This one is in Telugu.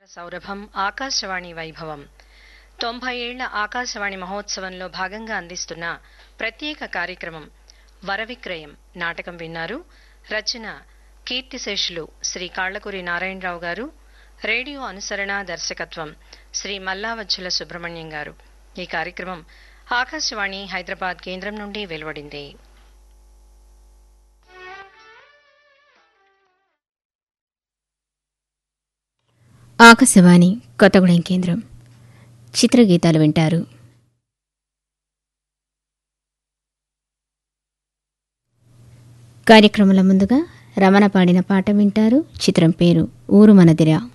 సౌరభం ఆకాశవాణి వైభవం తొంభై ఏళ్ల ఆకాశవాణి మహోత్సవంలో భాగంగా అందిస్తున్న ప్రత్యేక కార్యక్రమం వరవిక్రయం నాటకం విన్నారు రచన కీర్తిశేషులు శ్రీ కాళ్లకూరి నారాయణరావు గారు రేడియో అనుసరణ దర్శకత్వం శ్రీ మల్లావజ్జుల సుబ్రహ్మణ్యం గారు ఈ కార్యక్రమం ఆకాశవాణి హైదరాబాద్ కేంద్రం నుండి వెలువడింది ఆకాశవాణి కొత్తగూడెం కేంద్రం చిత్రగీతాలు వింటారు కార్యక్రమంలో ముందుగా రమణ పాడిన పాట వింటారు చిత్రం పేరు ఊరు మనదిరా